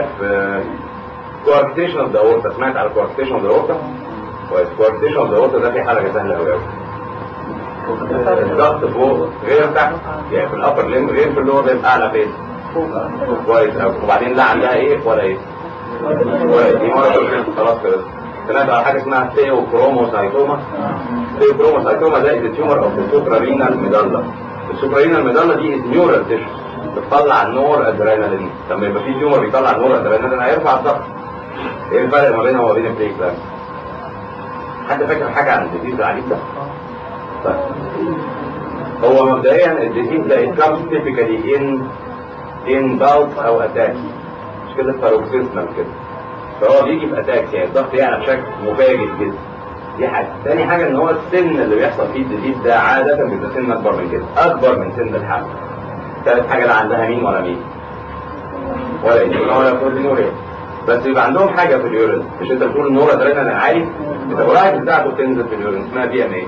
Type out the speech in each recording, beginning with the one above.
عارف كوارتيشن اوف ذا اورتا سمعت على كوارتيشن اوف ذا اورتا كويس كوارتيشن اوف ذا اورتا ده في حاجه سهله قوي قوي الضغط فوق غير تحت يعني في الابر ليم غير في اللور ليم اعلى فين كويس قوي وبعدين لا عندها ايه ولا ايه ولا إيه؟ دي مره خلاص كده سمعت على حاجه اسمها ثيو كروموسايتوما ثيو كروموسايتوما ده از تيومر اوف السوبرارينال ميدالا السوبرارينال ميدالا دي از نيورال تيشو بتطلع نور ادرينالين لما يبقى في تيومر بيطلع نور ادرينالين هيرفع الضغط ايه الفرق ما بينها وما بين البريك ده حد فاكر حاجه عن الديزيز العجيب ده طيب. هو مبدئيا الديزيز ده it comes typically in in bouts او attacks مش كده paroxysmal كده فهو بيجي في اتاكس يعني الضغط يعلى بشكل مفاجئ جدا دي حاجه تاني حاجه ان هو السن اللي بيحصل فيه الديزيز ده عاده بيبقى سن اكبر من كده اكبر من سن الحمل ثالث حاجه لا عندها مين ولا مين ولا ايه ولا بروتينوريا بس يبقى عندهم حاجه في اليورين مش انت بتقول النور ادرينالين عالي التبرعات بتاعته بتنزل في اليورين اسمها بي ام اي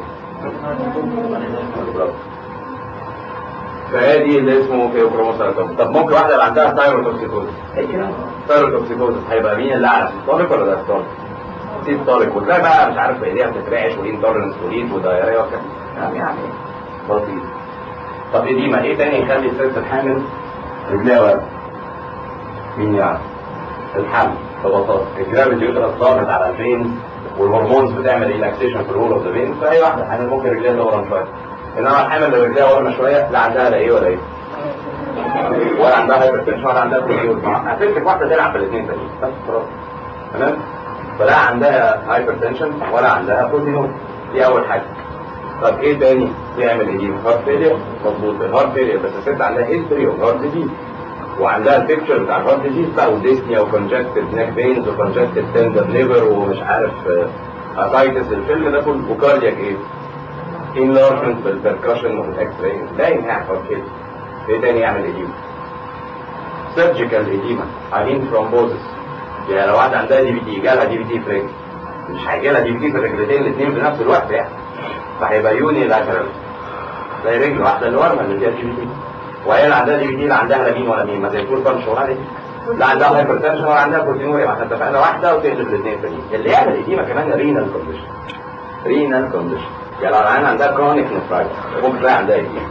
فادي اللي اسمه فيوكروموسايتوم طب ممكن واحده يبقى عندها ثايروتوكسيكوزس ثايروتوكسيكوزس هيبقى مين اللي اعلى سيستوليك ولا دايستوليك سيستوليك وتلاقي بقى مش عارف ايديها بتترعش وانتولرنس وليد ودايريا وكده يعني يعني بسيط طب اديما ايه تاني يخلي الست الحامل رجليها واقفه مين يعني الحمل ببساطه الجرافيتي يوترس ضاغط على الفين والهرمونز بتعمل ريلاكسيشن في الرول اوف ذا فين فاي واحده حامل ممكن رجليها تورم شويه انما الحامل اللي رجليها ورمه شويه لا عندها لا ايه ولا ايه ولا عندها هايبرتنشن ولا عندها بروتيوز هتمسك واحده تلعب في الاثنين تاني بس خلاص تمام فلا عندها هايبرتنشن ولا عندها بروتينوز دي اول حاجه طب ايه تاني يعمل ايه هارت فيلير مظبوط الهارت فيلير بس الست عندها هيستوري اوف هارت ديزيز وعندها البيكتشر بتاع الهارت ديزيز بقى وديسنيا وكونجكتد نيك فينز وكونجكتد تندر ليفر ومش عارف اسايتس الفيلم ده كله وكاردياك ايه انلارجمنت بالبركشن وبالاكس راي باين يعني هارت فيلير ايه تاني يعمل ايديما سيرجيكال ايديما عاملين ثرومبوزس يعني لو واحده عندها دي بي تي جالها دي بي تي في رجل مش هيجي لها دي بي تي في الرجلتين الاثنين في نفس الوقت يعني فهيبقى يوني لاترال زي رجل واحده اللي ورمه اللي فيها دي بي تي وهي اللي عندها دي بي تي لا عندها لا مين ولا مين ما زي تقول بنش ولا دي لا عندها هايبرتنشن ولا عندها بروتينوريا ما احنا اتفقنا واحده وتقلب الاثنين التانيين اللي يعمل ايديما كمان رينال كونديشن رينال كونديشن يعني لو العيان عندها كرونيك نفرايتس ممكن تلاقي عندها ايديما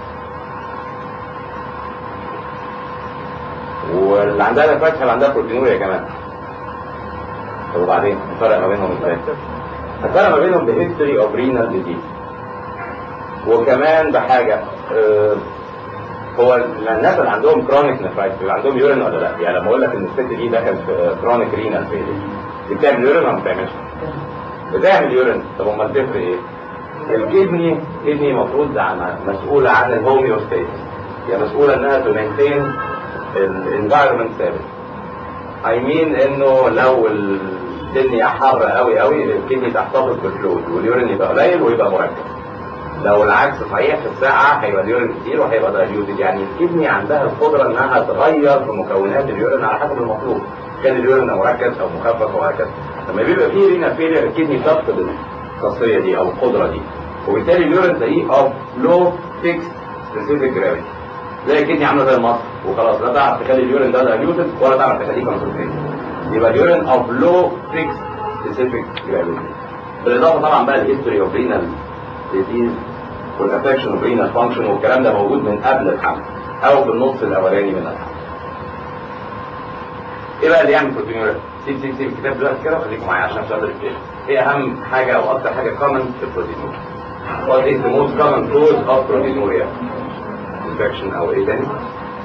واللي عندها نفرايتس هيبقى عندها بروتينوريا كمان طب وبعدين الفرق ما بينهم ازاي؟ الفرق ما بينهم بهيستوري اوف رينال ديزيز وكمان بحاجه آه هو الناس اللي عندهم كرونيك نفرايتس بيبقى عندهم يورين ولا لا؟ يعني لما اقول لك ان الست دي دخلت في كرونيك رينال فيلير دي بتعمل يورين ولا ما بتعملش؟ بتعمل يورين طب امال تفرق ايه؟ الكدني كدني المفروض مسؤوله عن الهوميوستاسيس هي مسؤوله انها تمنتين الانفايرمنت ثابت اي مين انه لو الدنيا حر قوي قوي الكدني تحتفظ بالفلويد واليورين يبقى قليل ويبقى مركز لو العكس صحيح في الساعة هيبقى اليورين كتير وهيبقى دايليوتد يعني الكدني عندها القدرة انها تغير في مكونات اليورين على حسب المطلوب كان اليورين مركز او مخفف وهكذا لما بيبقى فيه رينا فيلير الكدني تفقد الخاصية دي او القدرة دي وبالتالي اليورين تلاقيه اوف لو فيكس سبيسيفيك جرافيتي زي الكدني عامله زي المصر وخلاص لا تعرف تخلي اليورين ده دايليوتد ولا تعرف تخليه كونسنتريت يبقى اليورين اوف لو فيكس سبيسيفيك جرافيتي بالاضافه طبعا بقى الهيستوري اوف رينال ديزيز والافكشن اوف رينال فانكشن والكلام ده موجود من قبل الحمل او في النص الاولاني من الحمل ايه بقى اللي يعمل بروتينوريا سيب سيب سيب الكتاب دلوقتي كده وخليكم معايا عشان مش قادر افتكر ايه اهم حاجه او اكتر حاجه كومن في البروتينوريا What is the most common cause of proteinuria? Infection او ايه تاني؟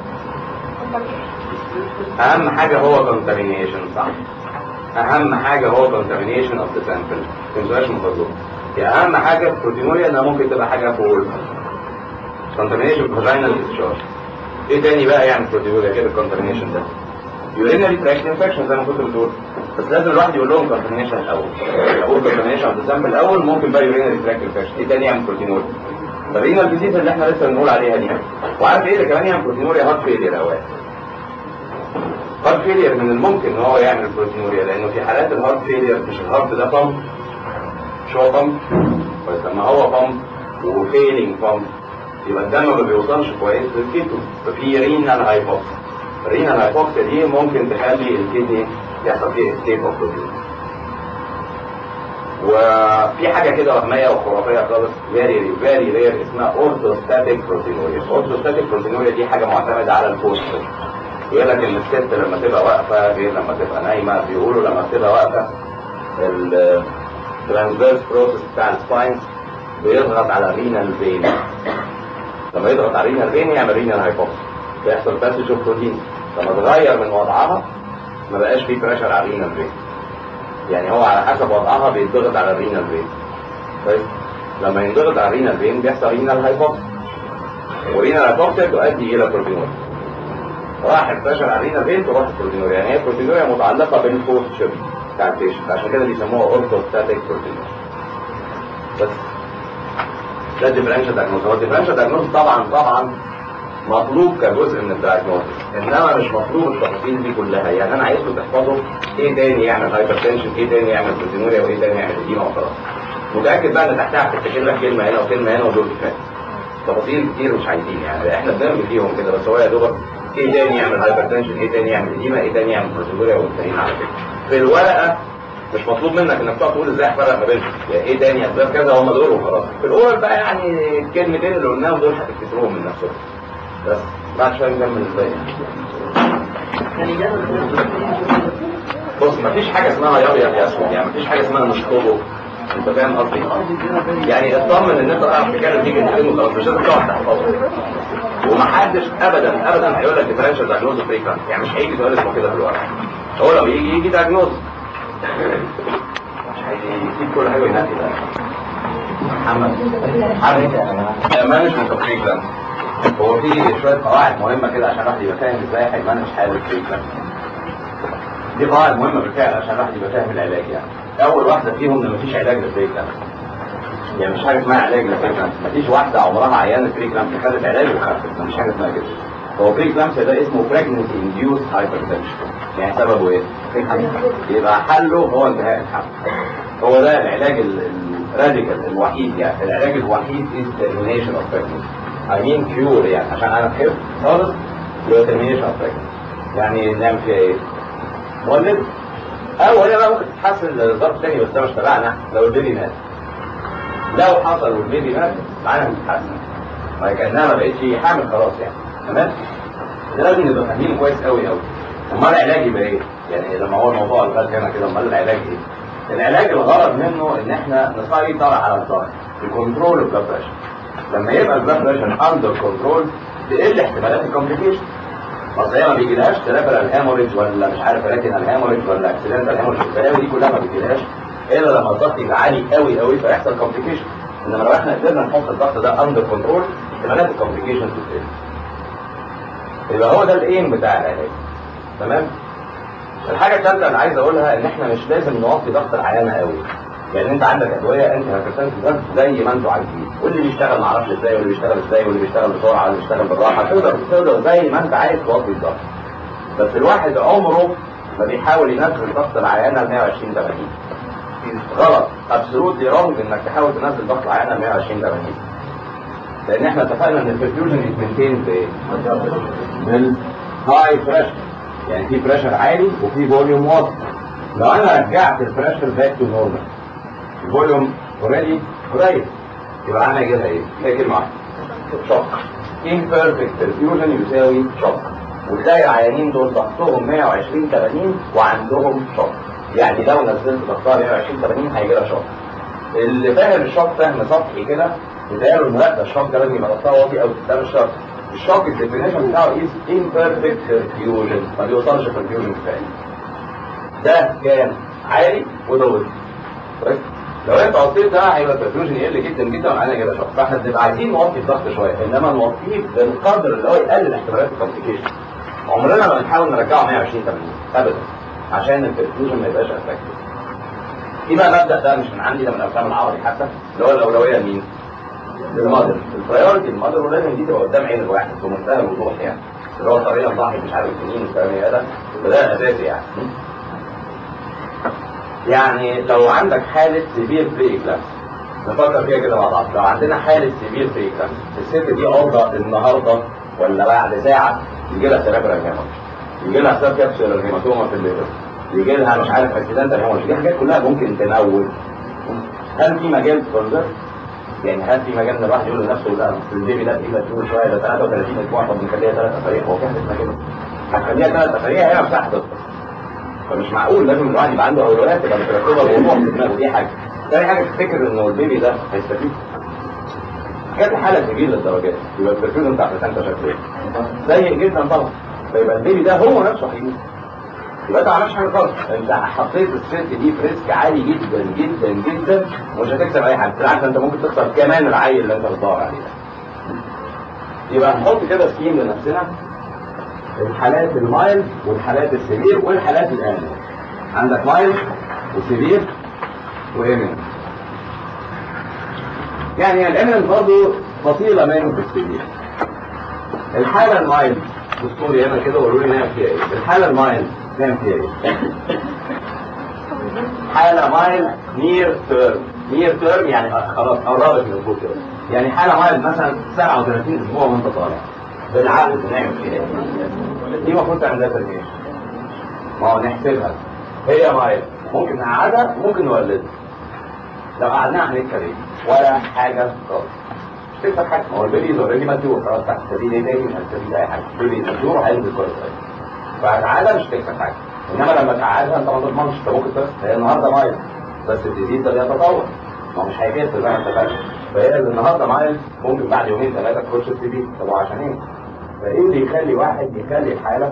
اهم حاجه هو contamination صح اهم حاجه هو contamination of the sample ما تنساش من فضلكم هي اهم حاجه في البروتينوريا انها ممكن تبقى حاجه فول contamination vaginal discharge ايه تاني بقى يعني بروتينوريا غير الكونتامينيشن ده urinary tract infection زي ما كنت بتقول بس لازم الواحد يقول لهم contamination الاول اقول contamination of the sample الاول ممكن بقى urinary tract infection ايه تاني يعني بروتينوريا طب ايه الجديد اللي احنا لسه بنقول عليها دي وعارف ايه اللي كمان يعني بروتينوريا هارت فيلير اوقات هارت فيلير من الممكن ان هو يعمل بروتينوريا لانه في حالات الهارت فيلير مش الهارت ده بامب مش هو بامب بس لما هو بامب وفيلينج بامب يبقى الدم ما بيوصلش كويس للكيتو ففي رينال هايبوكس الرينال هايبوكسيا دي ممكن تخلي الكدني يحصل فيه اسكيب اوف بروتين وفي حاجه كده وهميه وخرافيه خالص فيري فيري رير اسمها اورثوستاتيك بروتينوريا اورثوستاتيك بروتينوريا دي حاجه معتمده على البوستر يقول لك ان الست لما تبقى واقفه غير لما تبقى نايمه بيقولوا لما تبقى واقفه الترانسفيرس بروسيس بتاع السباين بيضغط على الرينال فين لما يضغط على الرينال فين يعمل رينال هايبوكسيا بيحصل باسج اوف بروتين لما تغير من وضعها ما بقاش فيه بريشر على الرينال فين يعني هو على حسب وضعها بيتضغط على الرينال فين كويس لما ينضغط على الرينال فين بيحصل رينال هايبوكسيا ورينال هايبوكسيا تؤدي الى بروتينوريا راح البريشر على الرينال فين تروح البروتينوريا يعني هي البروتينوريا متعلقه بالبوستشر بتاع البيشنت عشان كده بيسموها اورثوستاتيك بروتينوريا بس ده الديفرنشال دايجنوز هو الديفرنشال دايجنوز طبعا طبعا مطلوب كجزء من الدايجنوز انما مش مطلوب التفاصيل دي كلها يعني انا عايزكم تحفظوا ايه تاني يعمل هايبرتنشن ايه تاني يعمل بروتينوريا وايه تاني يعمل اديما وخلاص متاكد بقى ان تحتها هتفتكر لك كلمه هنا وكلمه هنا ودول كفايه تفاصيل كتير مش عايزين يعني احنا بنرمي فيهم كده بس هو يا دوبك ايه تاني يعمل هايبرتنشن ايه تاني يعمل اديما ايه تاني يعمل بروتينوريا وانتهينا على كده في الورقه مش مطلوب منك انك تقعد تقول ازاي افرق ما بينهم يعني ايه تاني اسباب كذا هم دول وخلاص في الاول بقى يعني الكلمتين اللي قلناهم دول هتفتكروهم من نفسهم بس بعد شويه نكمل ازاي بص مفيش حاجه اسمها يا ابيض يا اسود يعني مفيش حاجه اسمها مش طوبه انت فاهم قصدي يعني اطمن ان انت تعرف تتكلم فيه كلمتين وخلاص مش لازم تقعد تحفظهم ومحدش ابدا ابدا هيقول لك ديفرنشال دايجنوز فريكانت يعني مش هيجي سؤال اسمه كده في الورقه هو لو يجي يجي دايجنوز مش هيجيب كل حاجه ينقي ده محمد محمد مانجمنت اوف فريكانت هو في شويه قواعد مهمه كده عشان الواحد يبقى فاهم ازاي هيمانج حاله الفريكانت دي قواعد مهمه بالفعل عشان الواحد يبقى فاهم العلاج يعني اول واحده فيهم ان مفيش علاج للفريكانت يعني مش حاجه اسمها علاج للفريكانت مفيش واحده عمرها عيانه فريكانت خدت علاج وخفت مفيش حاجه اسمها كده هو فريكانت ده اسمه pregnancy induced hypertension يعني سببه ايه؟ يبقى حله هو انتهاء الحمل هو ده العلاج الراديكال الوحيد يعني العلاج الوحيد is termination of pregnancy I mean cure يعني عشان انا خف خالص يبقى termination of pregnancy يعني نعمل فيها ايه؟ مولد او هنا بقى ممكن تتحسن لظرف تاني بس ده مش تبعنا لو البيبي مات لو حصل والبيبي مات معانا بتتحسن ما كانها ما بقتش حامل خلاص يعني تمام ده لازم نبقى فاهمينه كويس قوي قوي امال العلاج يبقى ايه؟ يعني لما هو الموضوع لغايه هنا كده امال العلاج ايه؟ العلاج الغرض منه ان احنا نسيطر على الضغط بكنترول البلاد بريشر لما يبقى البلاد بريشر اندر كنترول تقل احتمالات الكومبليكيشن بس هي ما بيجيلهاش ترابل هاموريج ولا مش عارف راتين هاموريج ولا اكسيدنتال هاموريج البلاوي دي كلها ما بيجيلهاش الا لما الضغط يبقى عالي قوي قوي فيحصل كومبليكيشن انما لو احنا قدرنا نحط الضغط ده اندر كنترول احتمالات الكومبليكيشن بتقل يبقى هو ده الايم بتاع العلاج تمام الحاجه الثالثه اللي عايز اقولها ان احنا مش لازم نوطي ضغط العيانه قوي يعني انت عندك ادويه انت هترتاح الضغط زي ما انتوا عايزين واللي بيشتغل معرفش ازاي واللي بيشتغل ازاي واللي بيشتغل بسرعه واللي بيشتغل بالراحه تقدر تقدر زي ما انت عايز توطي الضغط بس الواحد عمره ما بيحاول ينزل ضغط العيانه ل 120 80 غلط ابسولوتلي رونج انك تحاول تنزل ضغط العيانه ل 120 80 لان احنا اتفقنا ان البرفيوجن يتمنتين بايه؟ بالهاي بريشر يعني في بريشر عالي وفي فوليوم واطي لو انا رجعت البريشر باك تو نورمال الفوليوم اوريدي قليل يبقى انا اجيبها ايه؟ هي كلمه واحده شوك imperfect perfusion يساوي شوك وتلاقي العيانين دول ضغطهم 120 80 وعندهم شوك يعني لو نزلت ضغطها 120 80 هيجي لها شوك اللي فاهم الشوك فهم سطحي كده بيتهيأله المراقبه الشوك ده لازم يبقى ضغطها واطي او ده مش شرط الشوك الديفينيشن بتاعه از imperfect perfusion ما بيوصلش perfusion كفايه ده كان عالي وده وطي كويس لو انت قصيت ده هيبقى البرفيوجن يقل جدا جدا ومعانا كده شوك فاحنا بنبقى عايزين نوطي الضغط شويه انما نوطيه بالقدر اللي هو يقلل احتمالات الكومبليكيشن عمرنا ما بنحاول نرجعه 120 80 ابدا عشان البرفيوجن ما يبقاش افكتيف في بقى مبدا ده مش من عندي ده من الافلام العربي حتى اللي هو الاولويه لمين؟ للمادر البرايورتي المادر ولازم دي تبقى قدام عين الواحد بمنتهى الوضوح يعني اللي هو طريقه ضحك مش عارف منين والكلام ده فده اساسي يعني يعني لو عندك حالة سيفير بري كلاس نفكر فيها كده مع بعض لو عندنا حالة سيفير بري كلاس الست دي عرضة النهاردة ولا بعد ساعة يجي لها سيرابرال هيموريج يجي لها سب كابسول هيماتوما في الليفر يجي لها مش عارف اكسيدنتال هيموج دي حاجات كلها ممكن تموت هل في مجال كونزر يعني هل في مجال ان الواحد يقول لنفسه لا أصل البيبي ده تقيله تقول شويه ده 33 اسبوع طب نخليها ثلاث اسابيع هو في حاجه اسمها كده هتخليها ثلاث اسابيع هي مساحه تطلع فمش معقول لازم الواحد يبقى عنده اولويات تبقى مترتبه الموضوع في دماغه دي حاجه تاني حاجه تفتكر انه البيبي ده هيستفيد جات حاله تجيب للدرجات يبقى البرفيوجن بتاع البلاسنتا شكله ايه؟ سيء جدا طبعا فيبقى البيبي ده هو نفسه هيموت يبقى انت ما عملتش حاجه خالص انت حطيت الست دي في ريسك عالي جدا جدا جدا ومش هتكسب اي حاجه بالعكس انت ممكن تخسر كمان العيل اللي انت بتدور عليه ده يبقى نحط كده سكيم لنفسنا الحالات المايل والحالات السيفير والحالات الآمنة عندك مايل وسيفير وإيمن يعني الإيمن برضه فصيلة منه في السيفير الحالة المايل بصوا لي هنا كده وقولوا لي نعمل فيها ايه الحالة المايل نعمل فيها ايه حالة مايل نير تيرم نير تيرم يعني خلاص قربت من الفوق كده يعني حالة مايل مثلا 37 اسبوع وانت طالع بالعقل بنعمل فيها ايه دي المفروض تعمل ترميش ما هو نحسبها هي مايل ممكن نقعدها ممكن نولدها لو قعدناها هنكسب ايه ولا حاجه خالص مش تكسب حاجه ما هو البيبي اوريدي ماتيور خلاص تحت السبيل ايه تاني مش هتستفيد اي حاجه البيبي ماتيور هينزل كويس قوي فهتقعدها مش تكسب حاجه انما لما تقعدها انت ما تضمنش انت ممكن تخسر هي النهارده مايل بس الجديد ده بيتطور ما هو مش هيكسر زي ما انت فاهم فهي اللي النهارده مايل ممكن بعد يومين ثلاثه تخش السي بي طب عشان ايه؟ فايه اللي يخلي واحد يخلي الحالة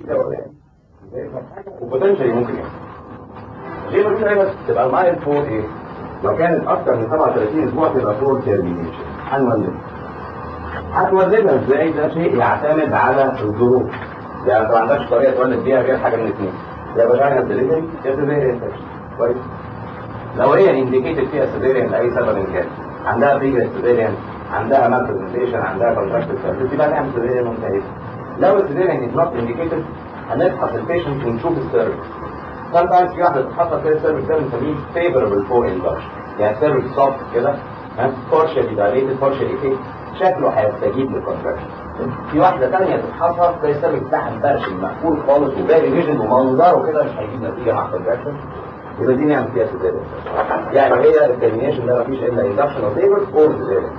وبوتنشالي ممكن يحصل ليه ما فيش بس تبقى المايل فور ايه لو كانت اكتر من 37 اسبوع تبقى فور تيرمينيشن هنولدها هتولدها ازاي ده شيء يعتمد على الظروف يعني انت ما عندكش طريقه تولد بيها غير حاجه من اثنين يا فاجينال ديليفري يا سيزيريان كويس لو هي انديكيتد فيها سيزيريان لاي سبب كان عندها بريجرس سيزيريان عندها مالفيزيشن عندها كونتراكتد سيرفيس يبقى نعمل سيزيريان منتهيه لو السيزيريان از نوت انديكيتد هنفحص البيشنت ونشوف السيرفيس sometimes في واحده تتحصل كده السيرفيس ده بنسميه favorable for induction يعني السيرفيس سوفت كده ها partially dilated partially ايه شكله هيستجيب للكونتراكشن في واحده ثانيه تتحصل تلاقي السيرفيس بتاعها مبرشم مقفول خالص وباقي ريجن ومنظره كده مش هيجيب نتيجه مع الكونتراكشن يبقى دي نعمل فيها سيزيريان يعني هي الترمينيشن ده مفيش الا induction او favor اور سيزيريان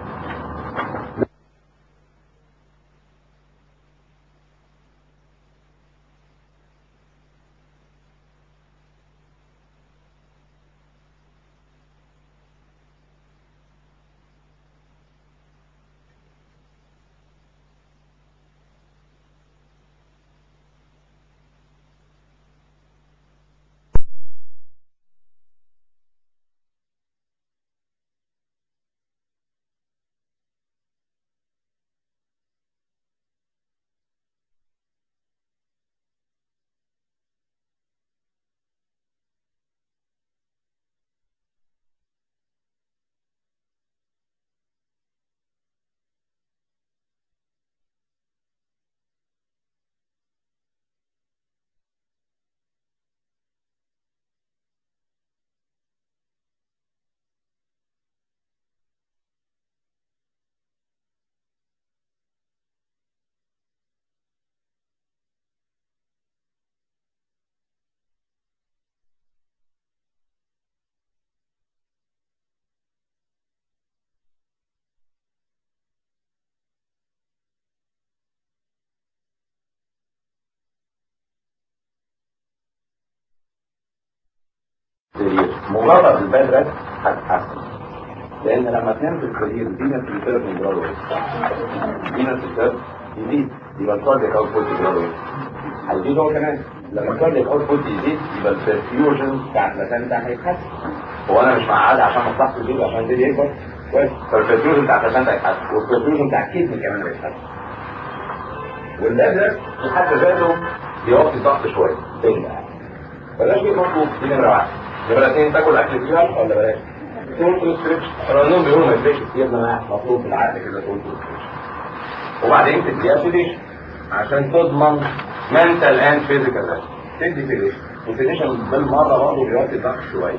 السرير مجرد الباد ريست هتتحسن لان لما تنام في السرير دينا في السيرف من جرادو دينا في السيرف يزيد يبقى الكارديك اوت بوت جرادو هيزيد هو كمان لما الكارديك اوت بوت يزيد يبقى البرفيوجن بتاع المكان ده هيتحسن هو انا مش معاد عشان مصلحه البيبي عشان البيبي يكبر كويس فالبرفيوجن بتاع المكان ده هيتحسن والبرفيوجن بتاع الكيدني كمان هيتحسن والباد ريست في حد ذاته بيوطي الضغط شويه تاني بلاش شيء مطلوب دي نمره واحد نمرة اثنين تاكل اكل فيها ولا بلاش؟ تقول تو ستريتش الرنون بيقولوا ما يفرقش كتير انما مطلوب في العقل كده تقول تو ستريتش وبعدين تديها سيديشن عشان تضمن منتال اند فيزيكال تدي سيديشن والسيديشن بالمره برضه بيوطي الضغط شويه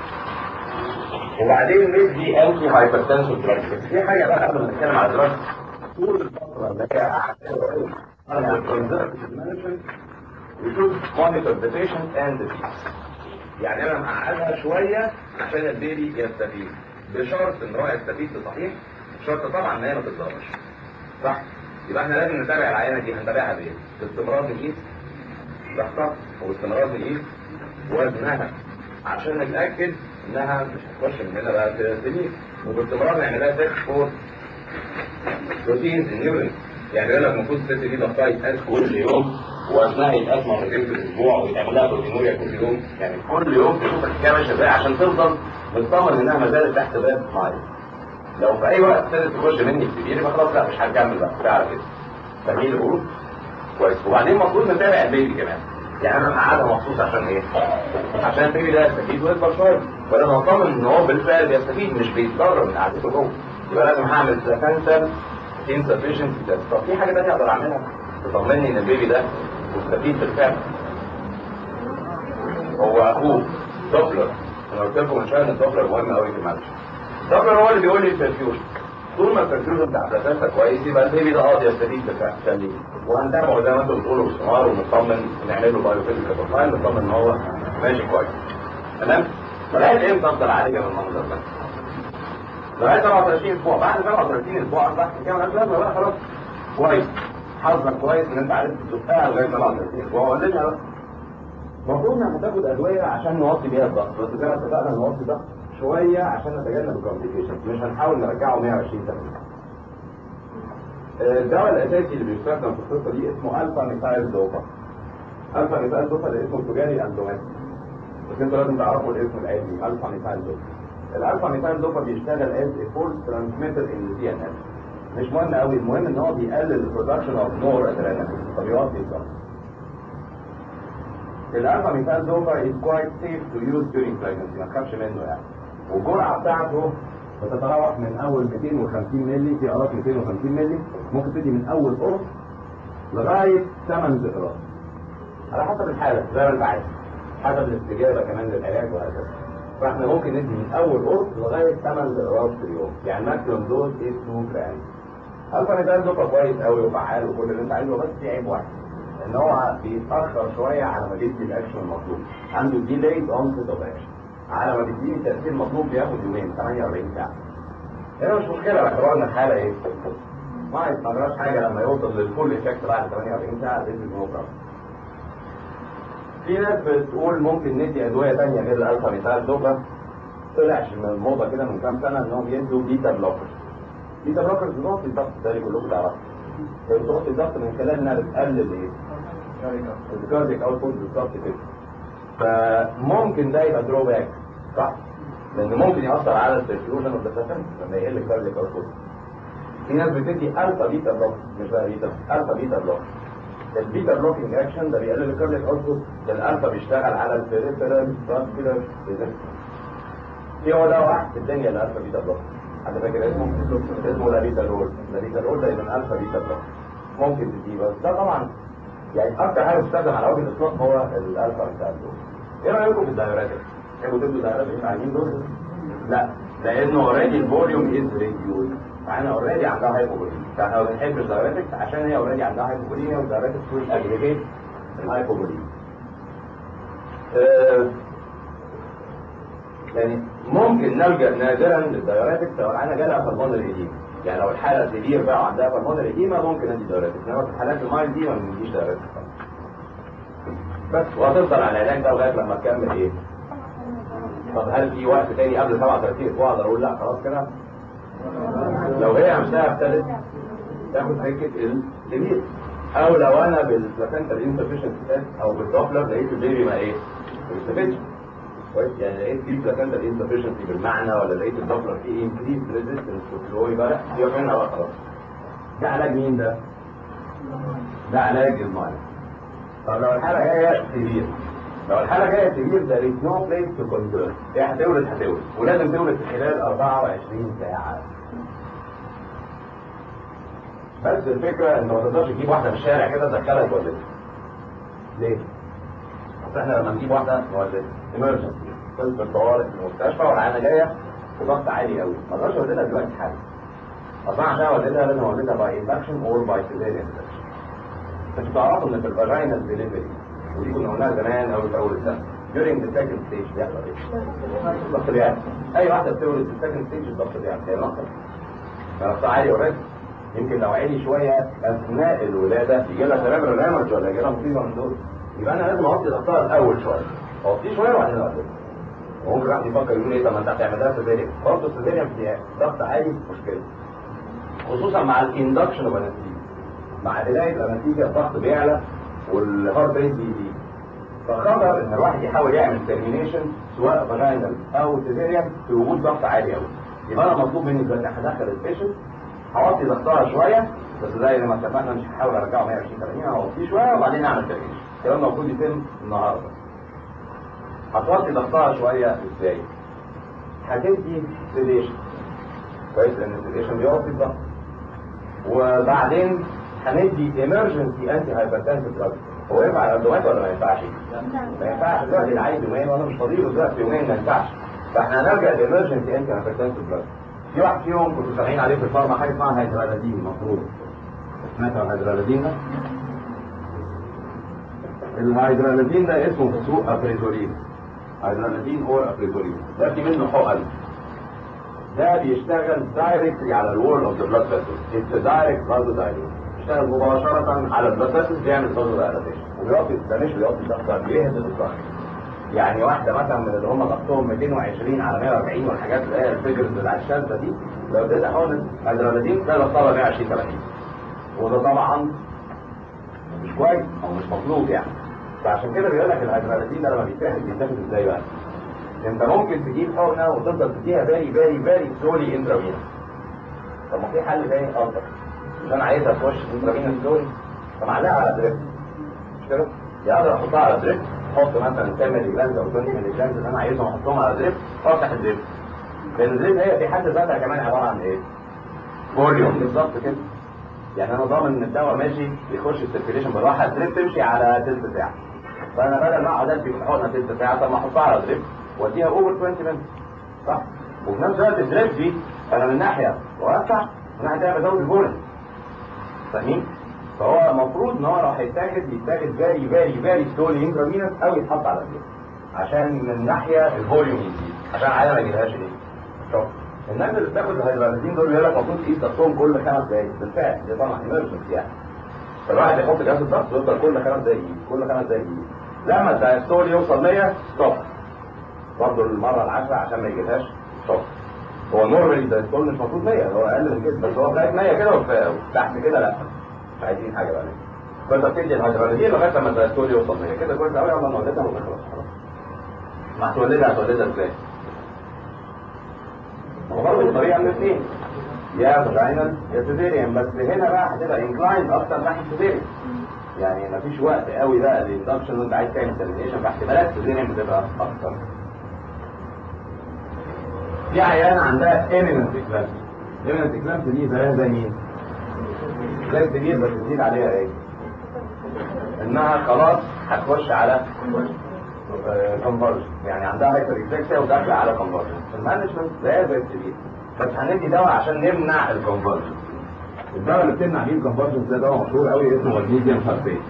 وبعدين ندي انتي هايبرتنسيف دراج بس في حاجه بقى قبل ما نتكلم على الدراج طول الفتره اللي هي قاعده We should monitor the patient and the fees. يعني انا مقعدها شويه عشان البيبي يستفيد بشرط ان هو يستفيد بصحيح شرط طبعا ان هي ما تتضررش صح يبقى احنا لازم نتابع العينه دي هنتابعها بايه؟ باستمرار نقيس ضغطها وباستمرار نقيس وزنها عشان نتاكد انها مش هتخش مننا بقى في السنين وباستمرار نعملها تيست فور بروتينز النيورين يعني يقول لك المفروض الست دي ضغطها يتقاس كل يوم وزنها يتقاس مرتين في الاسبوع ويتعمل لها بروتينوريا كل يوم يعني كل يوم تشوف الحكايه ماشيه ازاي عشان تفضل مطمن انها ما زالت تحت باب معين لو في اي وقت ابتدت تخش مني كبير يبقى خلاص لا مش هنكمل بقى كفايه على كده فاهمين الامور كويس وبعدين المفروض نتابع البيبي كمان يعني انا مقعدها مخصوص عشان ايه؟ عشان البيبي ده يستفيد ويكبر شويه ولازم اطمن ان هو بالفعل بيستفيد مش بيتضرر من قعدته جوه يبقى لازم هعمل سكنسل insufficient تيست طب في حاجه ثانيه اقدر اعملها تطمني ان البيبي ده مستفيد بالفعل هو اخوه دوبلر انا قلت لكم من شويه ان الدوبلر مهم قوي في المنهج الدوبلر هو اللي بيقول لي البرفيوجن طول ما البرفيوجن بتاع بلازنتا كويس يبقى البيبي ده قاضي يستفيد بالفعل خليه وهنتابعه زي ما انتم بتقولوا باستمرار ونطمن ونعمل له بايو فيزيكال بروفايل نطمن ان هو ماشي كويس تمام لغايه امتى افضل عالجه بالمنظر ده؟ لغايه 37 اسبوع بعد 37 اسبوع اصبحت كده مالهاش لازمه بقى خلاص كويس حظك كويس ان انت عرفت تزقها لغايه 37 اسبوع ولدها بقى المفروض انك هتاخد ادويه عشان نوطي بيها الضغط بس زي ما اتفقنا نوطي الضغط شويه عشان نتجنب الكومبليكيشنز مش هنحاول نرجعه 120 80 الدواء الاساسي اللي بيستخدم في القصه دي اسمه الفا ميثايل دوبا الفا ميثايل دوبا ده اسمه التجاري اندومات بس انتوا لازم تعرفوا الاسم العلمي الفا ميثايل دوبا الالفا ميثايل دوبا بيشتغل از ا فول ترانسميتر ان سي ان اس مش مهم قوي المهم ان هو بيقلل البرودكشن اوف نور ادرينالين فبيوطي الضغط الالفا ميثايل دوبا is quite safe to use during pregnancy ما تخافش منه يعني والجرعه بتاعته بتتراوح من اول 250 مللي في قراص 250 مللي ممكن تدي من اول قرص لغايه 8 ذكرات على حسب الحاله زي ما انت عايز حسب الاستجابه كمان للعلاج وهكذا فاحنا ممكن ندي من اول قرص لغايه 8 ذكرات في اليوم يعني ماكسيموم دوز 2 جرام الفا ميثايل دوبا كويس قوي وفعال وكل اللي انت عايزه بس في عيب واحد ان هو بيتاخر شويه على ما بيدي الاكشن المطلوب عنده ديليد اونست اوف اكشن على ما بيديني التاثير المطلوب بياخد يومين 48 ساعه هنا مش مشكله باعتبار ان الحاله ايه ما يستمرش حاجه لما يوصل للفول افكت بعد 48 ساعه ده نو بروبلم في ناس بتقول ممكن ندي ادويه ثانيه غير الالفا ميثايل دوبا طلعش من الموضه كده من كام سنه انهم بيدوا بيتا بلوكرز بيتا بلوكرز بتوطي الضغط ده كلكم تعرفوا بتوطي الضغط من خلال انها بتقلل ايه؟ الكارديك اوتبوت بالظبط كده فممكن ده يبقى درو باك صح؟ لان ممكن ياثر على البرفيوجن والدفاتن لما يقل الكارديك اوتبوت في ناس بتدي الفا بيتا بلوك مش بقى بيتا الفا بيتا بلوك البيتا بلوكينج اكشن ده بيقلل الكارديك اوتبوت الالفا بيشتغل على البريفيرال فاسكولار في هو ده واحد في الدنيا الالفا بيتا بلوك حد فاكر اسمه؟ اسمه لابيتالول لابيتالول ده يبقى الفا بيتا بلوك ممكن تديه بس ده طبعا يعني اكتر حاجه بتستخدم على وجه الاطلاق هو الالفا بتاع دول ايه رايكم في الدايوريتك؟ تحبوا تدوا دايوريتك عايزين دول؟ لا لانه اوريدي الفوليوم از ريديوز معانا اوريدي عندها هايبوبوليميا فاحنا ما بنحبش الدايوريتك عشان هي اوريدي عندها هايبوبوليميا والدايوريتك مش اجريجيت الهايبوبوليميا أه يعني ممكن نلجا نادرا للدايوريتك لو العينه جالها فالمونر ايديما يعني لو الحاله سيفير بقى وعندها فالمونر ايديما ممكن ادي دايوريتك انما في الحالات المايل دي ما بنديش دايوريتك بس وهتفضل على العلاج ده لغايه لما تكمل ايه؟ طب هل في وقت تاني قبل 37 اسبوع اقدر اقول لا خلاص كده؟ لو هي نفسها ابتدت تاخد سكه الكبير او لو انا بالبلاسنتا انسفشنت تيست او بالدوبلر لقيت البيبي ما ايه؟ ما بيستفدش كويس يعني لقيت في بلاسنتا انسفشنسي بالمعنى ولا لقيت الدوبلر فيه انكريز ريزيستنس فلو يبقى لا سيبك منها بقى خلاص ده علاج مين ده؟ ده علاج المايل طب لو الحالة جاية سيفير لو الحالة جاية سيفير ده ريت نو بليس تو كونترول هي هتولد هتولد ولازم تولد في خلال 24 ساعة بس الفكرة انت ما تقدرش تجيب واحدة في الشارع كده تدخلها تولدها ليه؟ اصل احنا لما نجيب واحدة نولدها ايمرجنسي طب الطوارئ في المستشفى والعيانة جاية بضغط عالي قوي ما اقدرش اولدها دلوقتي حالا اصلا عشان اولدها لازم اولدها باي اندكشن اور باي سيزيريان اندكشن انتوا تعرفوا ان في الفاجينال ديليفري ودي كنا قلناها زمان قوي في اول السنه during the second stage بيحصل ايه؟ الضغط بيعلى اي واحده بتولد في السكند ستيج الضغط بيعلى هي نقص ضغطها عالي اوريدي يمكن لو عالي شويه اثناء الولاده يجي لها سيريبرال هامرج ولا يجي لها مصيبه من دول يبقى انا لازم اوطي ضغطها الاول شويه اوطيه شويه وبعدين اوطيه وممكن واحد يفكر يقول ايه طب ما انت هتعملها سيزيريان برضه السيزيريان في ضغط عالي مشكله خصوصا مع الاندكشن اوف انستيزيا مع بدايه الانستيزيا الضغط بيعلى والهارت ريت بيزيد فخطر ان الواحد يحاول يعمل ترمينيشن سواء فاجينال او سيزيريان في وجود ضغط عالي قوي يبقى انا مطلوب مني دلوقتي هدخل البيشنت هوطي ضغطها شويه بس زي ما اتفقنا مش هحاول ارجعه 120 30 هوطيه شويه وبعدين اعمل ترمينيشن الكلام ده المفروض يتم النهارده هتوطي ضغطها شويه ازاي؟ هتدي سيديشن كويس لان السيديشن بيوطي الضغط وبعدين هندي ايمرجنسي انتي هايبرتنسيف دراج هو ينفع الادوات ولا ما ينفعش؟ ما ينفعش دلوقتي اللي عايز يومين وانا مش فاضي له دلوقتي يومين ما ينفعش فاحنا هنرجع للايمرجنسي انتي هايبرتنسيف دراج في واحد فيهم كنتوا سامعين عليه في الفارما حاجه اسمها هيدرالازين المفروض سمعت عن الهيدرالازين ده؟ الهيدرالازين ده اسمه في السوق ابريزولين هيدرالازين اور ابريزولين ده في منه حقن ده بيشتغل دايركتلي على الوول اوف ذا بلاد فيسل اتس دايركت فازو دايليشن بيشتغل مباشرة على البلاد فيسل بيعمل فازو دايليشن وبيوطي ده مش بيوطي الضغط بيهدد الضغط يعني واحدة مثلا من اللي هم ضغطهم 220 على 140 والحاجات اللي هي الفيجرز اللي على الشاذة دي لو اديتها حقن هيدرالازين ده ضغطها 120 30 وده طبعا مش كويس او مش مطلوب يعني فعشان كده بيقول لك الهيدرالازين ده لما بيتاخد بيتاخد ازاي بقى؟ انت ممكن تجيب حقنه وتفضل تديها فيري فيري فيري سلولي انترافينوس طب ما في حل تاني افضل مش انا عايزها تخش انترافينوس سلولي طب معلقها على دريب مش كده؟ يا اقدر احطها على دريب احط مثلا 10 مللي جرام او 20 مللي جرام اللي انا عايزهم احطهم على دريب وافتح الدريب لان الدريب هي في حد ذاتها كمان عباره عن ايه؟ فوليوم بالظبط كده يعني انا ضامن ان الدواء ماشي يخش السيركيليشن بالراحه الدريب تمشي على تلت ساعه فانا بدل ما اقعد ادي في الحقنه تلت ساعه طب ما احطها على دريب واديها اوفر 20 مينت صح وفي نفس الوقت الدريب دي انا من ناحيه واسع من ناحيه تانيه بزود الفوليوم فاهمين؟ فهو المفروض ان هو لو هيتاخد يتاخد فيري فيري فيري سلولي انترافينوس او يتحط على الدريب عشان من ناحيه الفوليوم يزيد عشان العيال ما يجيلهاش ايه؟ شوك الناس اللي بتاخد الهيدرالازين دول بيقول لك المفروض تقيس ضغطهم كل خمس دقايق بالفعل دي طبعا ايمرجنسي يعني فالواحد يحط جهاز الضغط يفضل كل خمس دقايق كل خمس دقايق لما الدايستول يوصل 100 ستوب برضه المره العاشره عشان ما يجيبهاش شوك هو نورمالي الدايستول مش المفروض 100 هو اقل من كده بس هو لغايه 100 كده وتحت كده لا مش عايزين حاجه بقى فانت بتدي الهيدرالازين لغايه لما الدايستول يوصل 100 كده كويس قوي يلا نولدها ونخلص خلاص ما هتولدها هتولدها ازاي؟ هو برضه الطريقه من الاثنين يا فاجينال يا سيزيريان بس هنا بقى هتبقى انكلايند اكتر ناحيه سيزيريان يعني مفيش وقت قوي بقى للاندكشن وانت عايز تعمل ترمينيشن فاحتمالات سيزيريان بتبقى اكتر في عيانة عندها ايميننت اكلامس ايميننت اكلامس دي زيها زي مين؟ اكلامس دي بس تزيد عليها ايه؟ انها خلاص هتخش على كونفرجن يعني عندها هايبر اكزاكسيا وداخله على كونفرجن المانجمنت زيها زي السرير بس هندي دواء عشان نمنع الكونفرجن الدواء اللي بتمنع بيه الكونفرجن ده دواء مشهور قوي اسمه مغنيسيوم سلفيت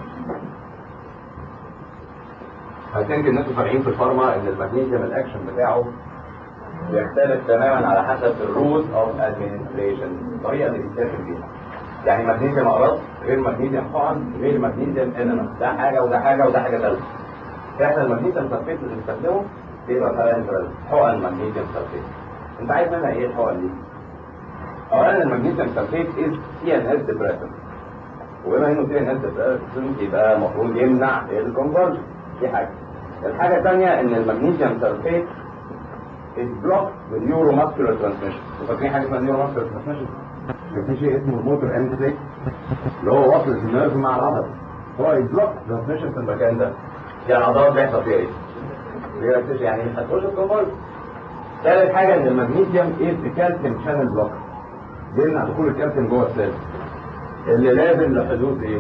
هتنك الناس فاهمين في الفارما ان المغنيسيوم الاكشن بتاعه بيختلف تماما على حسب الروت اوف ادمنستريشن الطريقه اللي بيتاخد بيها يعني مغنيسيوم اقراص غير مغنيسيوم حقن غير مغنيسيوم انما ده حاجه وده حاجه وده حاجه ثالثه احنا المغنيسيوم سلفيت اللي بنستخدمه بيبقى مثلا حقن مغنيسيوم سلفيت انت عايز منها ايه الحقن دي؟ اولا المغنيسيوم سلفيت از سي ان اس ديبريسنت وبما انه سي ان اس ديبريسنت يبقى المفروض يمنع الكونفرجن دي حاجه الحاجه الثانيه ان المغنيسيوم سلفيت is blocked the neuromuscular transmission فاكرين حاجه اسمها neuromuscular transmission؟ كان في شيء اسمه الموتور انتريك اللي هو وصل النيرف مع العضله هو يبلوك ترانسميشن في المكان ده يعني العضلات بيحصل فيها ايه؟ بيركزش يعني هتخش الكونفرجن ثالث حاجه ان المغنيسيوم از كالسيوم شانل بلوكر بيمنع دخول الكالسيوم جوه السيل اللي لازم لحدوث ايه؟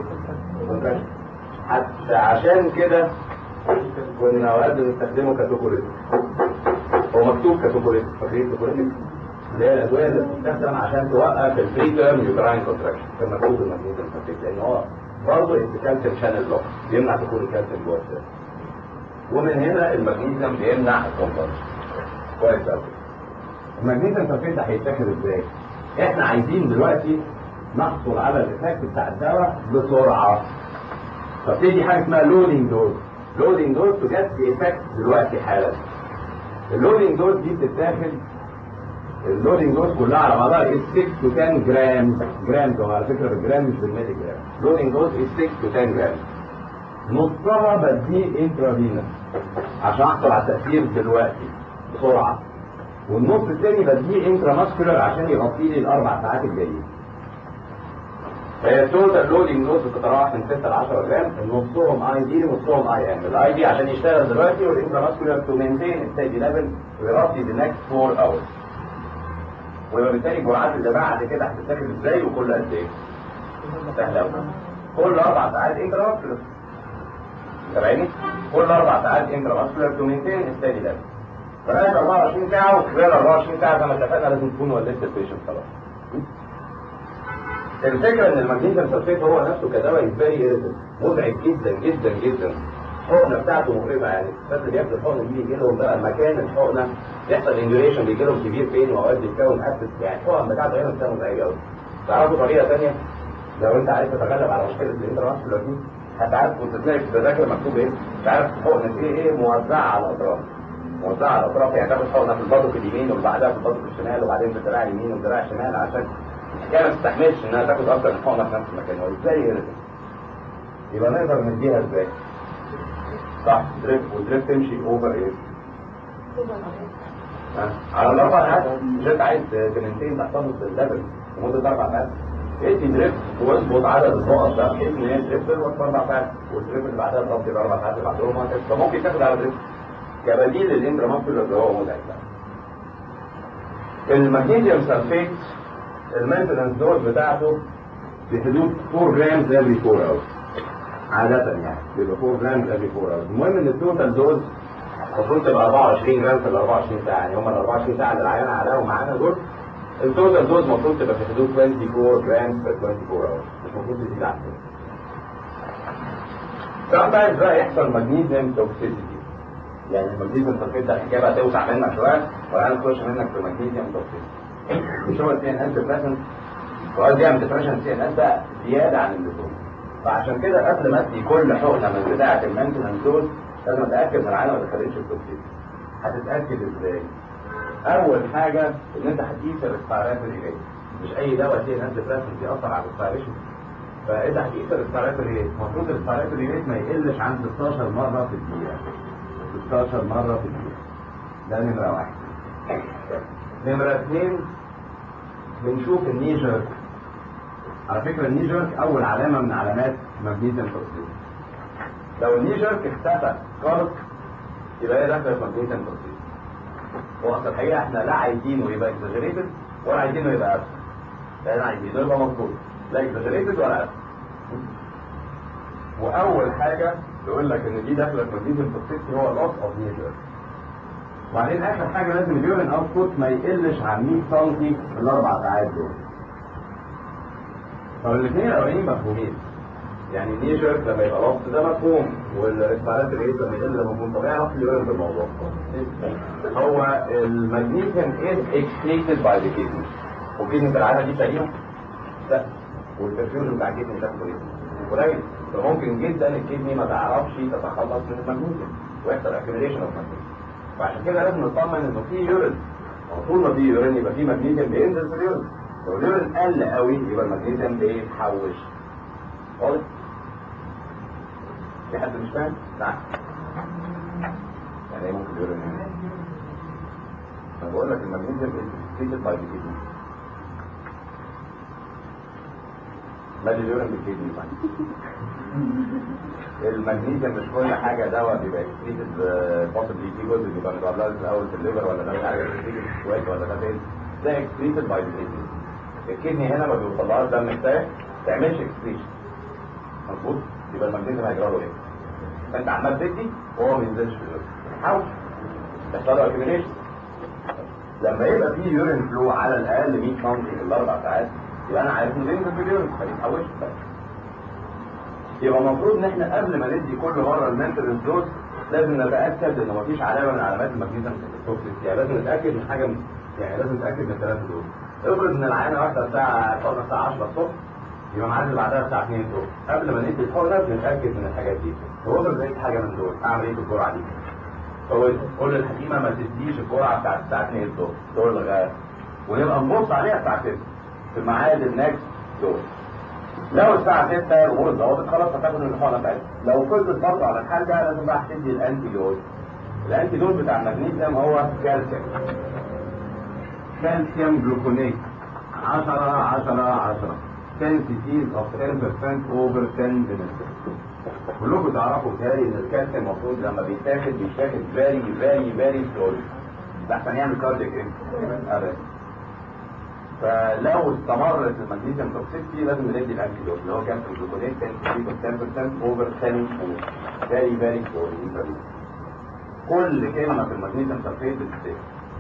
حتى عشان كده كنا اوقات بنستخدمه كتوكوليت هو مكتوب كتوكوليت فاكرين توكوليت؟ اللي هي الادويه اللي بتستخدم عشان توقف الفري تيرم يوتراين كونتراكشن كان مكتوب المغنيسيوم سلفيت لان هو برضه الكالسيوم شانل بلوك بيمنع دخول الكالسيوم جوه السيل ومن هنا المغنيسيوم بيمنع الكونفرجن كويس قوي المغنيسيوم سلفيت ده هيتاخد ازاي؟ احنا عايزين دلوقتي نحصل على الايفكت بتاع الدواء بسرعه فبتدي حاجه اسمها لودنج دوز لودنج دوز تجد ايفكت دلوقتي حالا اللودنج دوز دي بتتاخد اللودنج دوز كلها على بعضها 6 to 10 جرام جرام طبعا على فكره بالجرام مش بالميلي جرام لودنج دوز 6 to 10 جرام نصها بديه انترافينوس عشان احصل على التاثير دلوقتي بسرعه والنص الثاني بديه انتراماسكولار عشان يغطي لي الاربع ساعات الجايين هي التوتال لودنج دوز بتتراوح من 6 ل 10 جرام نصهم اي دي ونصهم اي ام الاي دي عشان يشتغل دلوقتي والانتراماسكولار تو مينتين ستيدي ليفل ويغطي ذا نكست 4 اورز ويبقى بالتالي الجرعات اللي بعد كده هتتاخد ازاي وكل قد ايه؟ سهل قوي كل اربع ساعات انتراماسكولار سامعني؟ كل اربع ساعات انتراماسكولار تو مينتين ستيدي ليفل فبقى 24 ساعه وخلال 24 ساعه زي ما اتفقنا لازم تكون ولدت البيشنت خلاص الفكره ان المغنيسيوم سلفيت هو نفسه كدواء فيري مزعج جدا جدا جدا الحقنه بتاعته مقربه يعني الناس اللي بياخدوا الحقنه دي بيجي لهم بقى مكان الحقنه يحصل انجريشن بيجي لهم كبير فين واوقات بيتكون اسيد يعني الحقن بتاعته هنا بتبقى مزعجه قوي تعرفوا طريقه ثانيه لو انت عايز تتغلب على مشكله الانتراسكولار دي هتعرف كنت تلاقي في التذاكر مكتوب ايه؟ تعرف حقنه ايه ايه موزعه على الاطراف موزعه على الاطراف يعني تاخد حقنه في البطن اليمين وبعدها في البطن الشمال وبعدين في الدراع اليمين والدراع الشمال عشان الحكايه ما تستحملش انها تاخد اكتر من حقنه في نفس المكان وازاي يرجع يبقى نقدر نديها ازاي صح دريب ودريب تمشي اوفر ايه ها؟ على الاربع ساعات مش انت عايز تمنتين تحتفظ بالليفل لمده اربع ساعات ادي دريب واظبط عدد النقط ده بحيث ان هي دريب تخلص في اربع ساعات والدريب اللي بعدها تغطي الاربع ساعات اللي بعدهم وهكذا فممكن تاخد على دريب كبديل للانتراماسكولار اللي هو مزعج ده المغنيسيوم سلفيت المينتنس دوز بتاعته بحدود 4 جرام every 4 hours عادة يعني بيبقى 4 جرام every 4 hours المهم ان التوتال دوز المفروض تبقى 24 جرام في ال 24 ساعة يعني هم ال 24 ساعة اللي العيان عليهم معانا دول التوتال دوز المفروض تبقى في حدود 24 جرام في 24 hours مش المفروض تزيد عن كده. sometimes بقى يحصل مغنيسيوم توكسيسيتي يعني المغنيسيوم سلفيت ده الحكايه بقى توسع منك شويه والعيان تخش منك في مغنيسيوم توكسيسيتي مش هو السي ان اس ديبريشن وقال بيعمل ديبريشن سي ان اس ده زياده عن اللزوم فعشان كده قبل ما ادي كل حقنه من بتاعه المينتنس دول لازم اتاكد من العينه ما دخلتش التوكسيك هتتاكد ازاي؟ اول حاجه ان انت هتقيس الريسبيراتوري ريت مش اي دواء سي ان اس ديبريشن بيأثر على الريسبيريشن فانت هتقيس الريسبيراتوري ريت المفروض الريسبيراتوري ريت ما يقلش عن 16 مره في الدقيقه 16 مره في الدقيقه ده نمره واحد نمرة اثنين بنشوف الني جيرك على فكرة الني جيرك أول علامة من علامات مغنيسيوم توكسيد لو الني جيرك اختفى خالص يبقى هي داخلة في مغنيسيوم توكسيد هو أصل الحقيقة احنا لا عايزينه يبقى اكزاجريتد ولا عايزينه يبقى أبسط لأن عايزينه يبقى مظبوط لا اكزاجريتد ولا أبسط وأول حاجة يقول لك إن دي داخلة في مغنيسيوم توكسيد هو لوس أوف ني جيرك وبعدين اخر حاجه لازم اليورين اوتبوت ما يقلش عن 100 سم في الاربع ساعات دول. طب الاثنين الاولانيين مفهومين. يعني نيشر لما يبقى لفظ ده مفهوم والريسبيرات ريت لما يقل ده مفهوم طب ايه علاقه اليورين بالموضوع؟ هو المغنيسيوم از اكسكريتد باي ذا كيدني والكيدني في العاده دي سليمه؟ لا والبرفيوجن بتاع الكيدني شكله ايه؟ قليل فممكن جدا الكيدني ما تعرفش تتخلص من المغنيسيوم ويحصل اكيوميليشن اوف مغنيسيوم فعشان كده لازم نطمن انه في يورين طول ما في يورين يبقى في مغنيسيوم بينزل في اليورين لو اليورين قل قوي يبقى المغنيسيوم بيتحوش واضح؟ في حد مش فاهم؟ نعم يعني ايه ممكن اليورين ينزل؟ انا بقول لك المغنيسيوم بيتكتب باي كيدني مالي اليورين بالكيدني المغنيسيوم مش كل حاجه دواء بيبقى اكسكريتد بوسبلي في جزء بيبقى متبلد الاول في الليفر ولا ده مش عارف اكسكريتد شويه ولا ده فين ده اكسكريتد باي الكدني الكدني هنا ما بيوصلهاش دم كفايه ما تعملش اكسكريشن مظبوط يبقى المغنيسيوم هيجرى له ايه؟ فانت عمال تدي وهو ما ينزلش في اليورين حاول تحصل له اكيميليشن لما يبقى في يورين فلو على الاقل 100 سم في الاربع ساعات يبقى انا عارف انه بينزل في اليورين ما بيتحولش يبقى المفروض ان احنا قبل ما ندي كل مره المينتنس دوز لازم نتاكد ان مفيش علامه من علامات المغنيسيوم توكسيك يعني لازم نتاكد من حاجه من يعني لازم نتاكد من الثلاثه دول افرض ان العيانه واحده الساعه فرض الساعه 10 الصبح يبقى معانا بعدها الساعه 2 الظهر قبل ما ندي الحقنه بنتاكد من الحاجات دي هو افرض لقيت حاجه من دول اعمل ايه في الجرعه دي؟ هو كل الحكيمه ما تديش الجرعه بتاعت الساعه 2 الظهر دول لغايه ونبقى نبص عليها الساعه 6 في ميعاد النكست دول لو الساعة 6 الأمور اتظبطت خلاص هتاخد الحقنة بتاعتها لو فضلت برضه على الحال ده لازم بقى تدي الأنتي دوز الأنتي دوز بتاع المغنيسيوم هو كالسيوم كالسيوم جلوكونيت 10 10 10 10 سيز of 10% over 10 minutes كلكم تعرفوا بتهيألي ان الكالسيوم المفروض لما بيتاخد بيتاخد فيري فيري فيري سلولي ده عشان يعمل كاردياك ابدا فلو استمرت المغنيسيوم توكسيسيتي لازم ندي الانتيدوت اللي هو كالسيوم جلوكونيت 10% اوفر 10 minutes فيري فيري سلولي كل كلمه في المغنيسيوم سلفيت بتتاخد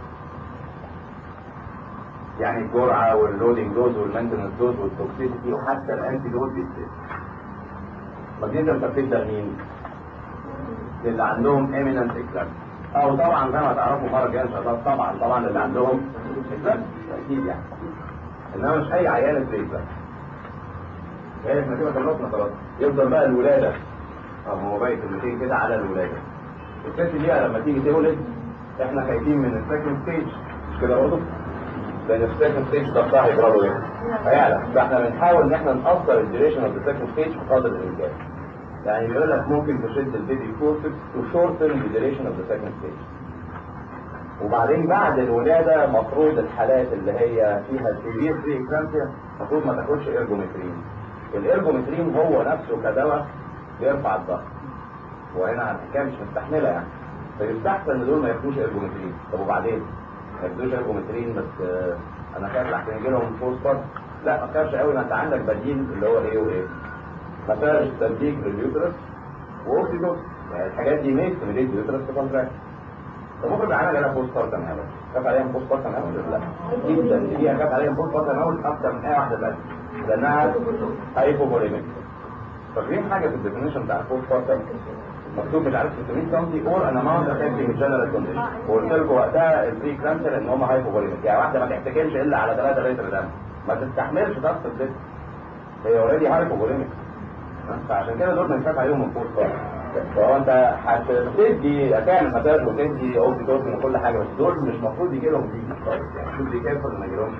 يعني الجرعه واللودنج دوز والمينتنس دوز والتوكسيسيتي وحتى الانتي دوز بيتاخد مغنيسيوم سلفيت ده مين؟ اللي عندهم ايميننت اكلاب او طبعا زي ما تعرفوا مره جايه ان شاء الله طبعا طبعا اللي عندهم اكلاب اكيد يعني انما مش اي عيان اكلاب يعني احنا كده خلصنا خلاص يفضل بقى الولاده اه هو باقي كلمتين كده على الولاده الست دي لما تيجي تولد احنا خايفين من السكند ستيج مش كده برضه؟ لان السكند ستيج ضغطها هيجرى له ايه؟ هيعلى فاحنا بنحاول ان احنا نقصر الديوريشن اوف ذا سكند ستيج بقدر الامكان يعني بيقول لك ممكن تشد البيبي فورسكس تو شورتن ذا ديوريشن اوف ذا سكند ستيج وبعدين بعد الولاده مفروض الحالات اللي هي فيها سيفير بري اكلامسيا المفروض ما تاخدش ارجومترين الارجومترين هو نفسه كدواء بيرفع الضغط وهنا الحكايه مش مستحمله يعني فيستحسن ان دول ما ياخدوش ارجومترين طب وبعدين ما ياخدوش ارجومترين بس آه انا خايف لحسن يجي لهم فوز بارت لا ما تخافش قوي ما انت عندك بديل اللي هو ايه وايه مساج تدليك لليوترس واوكسيدوس يعني الحاجات دي ميكس من اليوترس كونتراكت طب افرض انا جالها فوز بارت انا خاف عليها فوز بارت انا ولا لا جدا دي خاف عليها فوز بارت انا اكتر من اي واحده بس لانها هايبوبوليميك فاكرين حاجه في الديفينيشن بتاع الفوز بارت مكتوب مش عارف 600 سم اور ان اماونت افكتنج الجنرال كونديشن وقلت لكم وقتها البري كلامسر ان هم هايبوبوليميك يعني واحده ما تحتاجش الا على 3 لتر دم ما تستحملش ضغط الجسم هي اوريدي هايبوبوليميك فعشان كده دول بنخاف عليهم من فوق خالص فهو انت هتدي هتعمل مساج وتدي اوكسيتوسن وكل حاجه بس دول مش المفروض يجي لهم دي خالص يعني المفروض دي كيرفول ما يجيلهمش